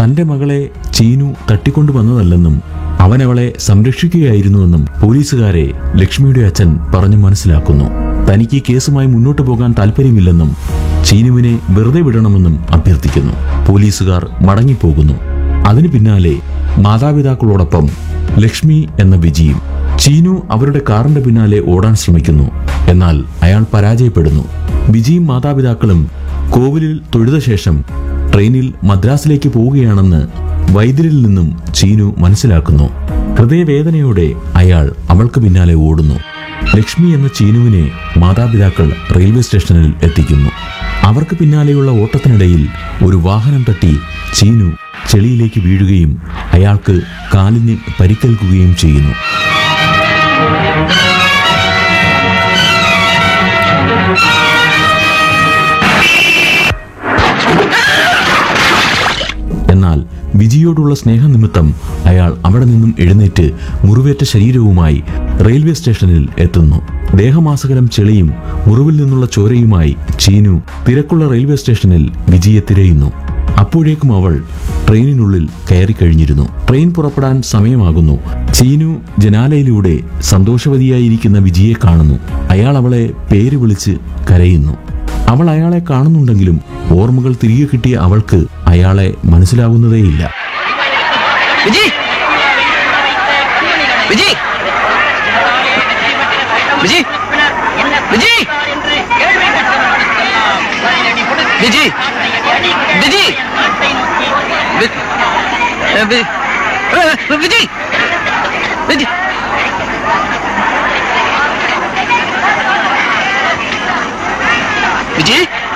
തന്റെ മകളെ ചീനു തട്ടിക്കൊണ്ടുവന്നതല്ലെന്നും അവൻ അവളെ സംരക്ഷിക്കുകയായിരുന്നുവെന്നും പോലീസുകാരെ ലക്ഷ്മിയുടെ അച്ഛൻ പറഞ്ഞു മനസ്സിലാക്കുന്നു തനിക്ക് ഈ കേസുമായി മുന്നോട്ടു പോകാൻ താല്പര്യമില്ലെന്നും ചീനുവിനെ വെറുതെ വിടണമെന്നും അഭ്യർത്ഥിക്കുന്നു പോലീസുകാർ മടങ്ങിപ്പോകുന്നു അതിനു പിന്നാലെ മാതാപിതാക്കളോടൊപ്പം ലക്ഷ്മി എന്ന വിജിയും ചീനു അവരുടെ കാറിന്റെ പിന്നാലെ ഓടാൻ ശ്രമിക്കുന്നു എന്നാൽ അയാൾ പരാജയപ്പെടുന്നു വിജിയും മാതാപിതാക്കളും കോവിലിൽ തൊഴുത ശേഷം ട്രെയിനിൽ മദ്രാസിലേക്ക് പോവുകയാണെന്ന് വൈദ്യരിൽ നിന്നും ചീനു മനസ്സിലാക്കുന്നു ഹൃദയവേദനയോടെ അയാൾ അവൾക്ക് പിന്നാലെ ഓടുന്നു ലക്ഷ്മി എന്ന ചീനുവിനെ മാതാപിതാക്കൾ റെയിൽവേ സ്റ്റേഷനിൽ എത്തിക്കുന്നു അവർക്ക് പിന്നാലെയുള്ള ഓട്ടത്തിനിടയിൽ ഒരു വാഹനം തട്ടി ചീനു ചെളിയിലേക്ക് വീഴുകയും അയാൾക്ക് കാലിന് പരിക്കേൽക്കുകയും ചെയ്യുന്നു എന്നാൽ വിജിയോടുള്ള സ്നേഹനിമിത്തം അയാൾ അവിടെ നിന്നും എഴുന്നേറ്റ് മുറിവേറ്റ ശരീരവുമായി റെയിൽവേ സ്റ്റേഷനിൽ എത്തുന്നു ദേഹമാസകലം ചെളിയും മുറിവിൽ നിന്നുള്ള ചോരയുമായി ചീനു തിരക്കുള്ള റെയിൽവേ സ്റ്റേഷനിൽ വിജിയെ തിരയുന്നു അപ്പോഴേക്കും അവൾ ട്രെയിനിനുള്ളിൽ കയറി കഴിഞ്ഞിരുന്നു ട്രെയിൻ പുറപ്പെടാൻ സമയമാകുന്നു ചീനു ജനാലയിലൂടെ സന്തോഷവതിയായിരിക്കുന്ന വിജിയെ കാണുന്നു അയാൾ അവളെ പേര് വിളിച്ച് കരയുന്നു അവൾ അയാളെ കാണുന്നുണ്ടെങ്കിലും ഓർമ്മകൾ തിരികെ കിട്ടിയ അവൾക്ക് അയാളെ മനസ്സിലാകുന്നതേയില്ല വിജി വിജി വിജി വിജി വിജി വിജി വി- ഏ, വി- ഏ, വിജി വിജി വിജി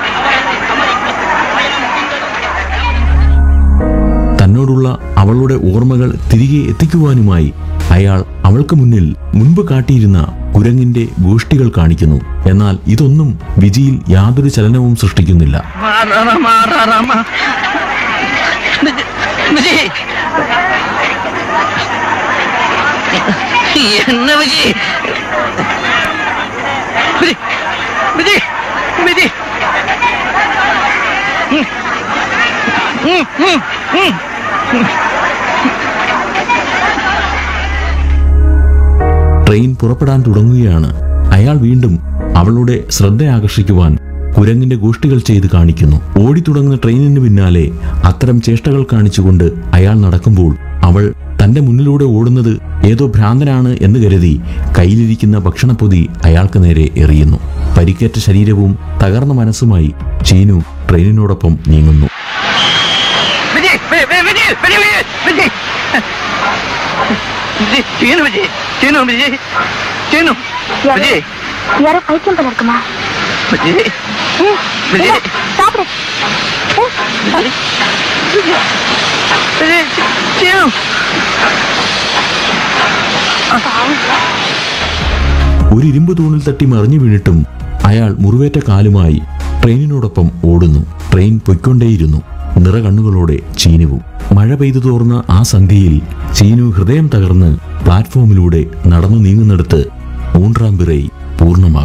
തന്നോടുള്ള അവളുടെ ഓർമ്മകൾ തിരികെ എത്തിക്കുവാനുമായി അയാൾ അവൾക്ക് മുന്നിൽ മുൻപ് കാട്ടിയിരുന്ന കുരങ്ങിന്റെ ഗോഷ്ടികൾ കാണിക്കുന്നു എന്നാൽ ഇതൊന്നും വിജിയിൽ യാതൊരു ചലനവും സൃഷ്ടിക്കുന്നില്ല മാറാ മാറാ മാ വിജി என்ன விஜி விஜி விஜி விஜி ம். ம், ம், ம். ട്രെയിൻ പുറപ്പെടാൻ തുടങ്ങുകയാണ് അയാൾ വീണ്ടും അവളുടെ ശ്രദ്ധ ആകർഷിക്കുവാൻ കുരങ്ങിന്റെ ഗോഷ്ടികൾ ചെയ്ത് കാണിക്കുന്നു ഓടിത്തുടങ്ങുന്ന ട്രെയിനിന് പിന്നാലെ അത്തരം ചേഷ്ടകൾ കാണിച്ചുകൊണ്ട് അയാൾ നടക്കുമ്പോൾ അവൾ തന്റെ മുന്നിലൂടെ ഓടുന്നത് ഏതോ ഭ്രാന്തനാണ് എന്ന് കരുതി കയ്യിലിരിക്കുന്ന ഭക്ഷണപ്പൊതി അയാൾക്ക് നേരെ എറിയുന്നു പരിക്കേറ്റ ശരീരവും തകർന്ന മനസ്സുമായി ചീനു ട്രെയിനിനോടൊപ്പം നീങ്ങുന്നു വിജി വി- വി- വിജി വിജി വിജി വിജി വിജി ചീനു വിജി ചീനു വിജി ചീനു വിജി யாரோ பைத்தியம் போல இருக்குமா விஜி ம், விஜி இல்ல, சாப்பிடு ம், വിജി വിജി ചീനു ഒരു ഇരുമ്പ് തൂണിൽ തട്ടി മറിഞ്ഞു വീണിട്ടും അയാൾ മുറിവേറ്റ കാലുമായി ട്രെയിനിനോടൊപ്പം ഓടുന്നു ട്രെയിൻ പൊയ്ക്കൊണ്ടേയിരുന്നു നിറകണ്ണുകളോടെ ചീനുവും മഴ പെയ്തു തോർന്ന ആ സന്ധ്യയിൽ ചീനു ഹൃദയം തകർന്ന് പ്ലാറ്റ്ഫോമിലൂടെ നടന്നു നീങ്ങുന്നിടത്ത് മൂൺറാംപിറൈ പൂർണ്ണമാകും